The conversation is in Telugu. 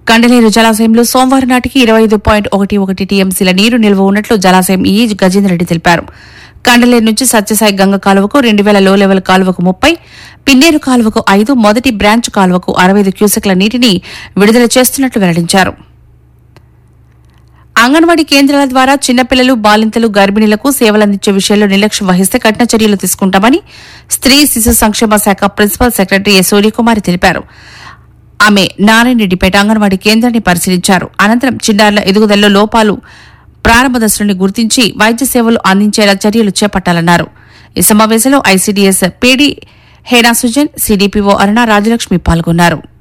కండలేరు జలాశయంలో సోమవారం నాటికి ఇరవై ఐదు పాయింట్ ఒకటి ఒకటి టీఎంసీల నీరు నిల్వ ఉన్నట్లు జలాశయం ఈ గజేంద్ర రెడ్డి తెలిపారు కండలేరు నుంచి సత్యసాయి గంగ కాలువకు రెండు వేల లో లెవెల్ కాలువకు ముప్పై పిన్నేరు కాలువకు ఐదు మొదటి బ్రాంచ్ కాలువకు అరవై ఐదు క్యూసెక్ల నీటిని విడుదల చేస్తున్నట్లు వెల్లడించారు అంగన్వాడీ కేంద్రాల ద్వారా చిన్నపిల్లలు బాలింతలు గర్భిణీలకు సేవలందించే విషయంలో నిర్లక్ష్యం వహిస్తే కఠిన చర్యలు తీసుకుంటామని స్త్రీ శిశు సంక్షేమ శాఖ ప్రిన్సిపల్ సెక్రటరీ ఎస్ సూర్యకుమారి తెలిపారు ఆమె నారాయణరెడ్డిపేట అంగన్వాడీ కేంద్రాన్ని పరిశీలించారు అనంతరం చిన్నారుల ఎదుగుదలలో లోపాలు ప్రారంభ దశలోని గుర్తించి వైద్య సేవలు అందించేలా చర్యలు చేపట్టాలన్నారు ఈ సమావేశంలో ICDS PD Hena Sujan CDPO Aruna Rajalakshmi పాల్గొన్నారు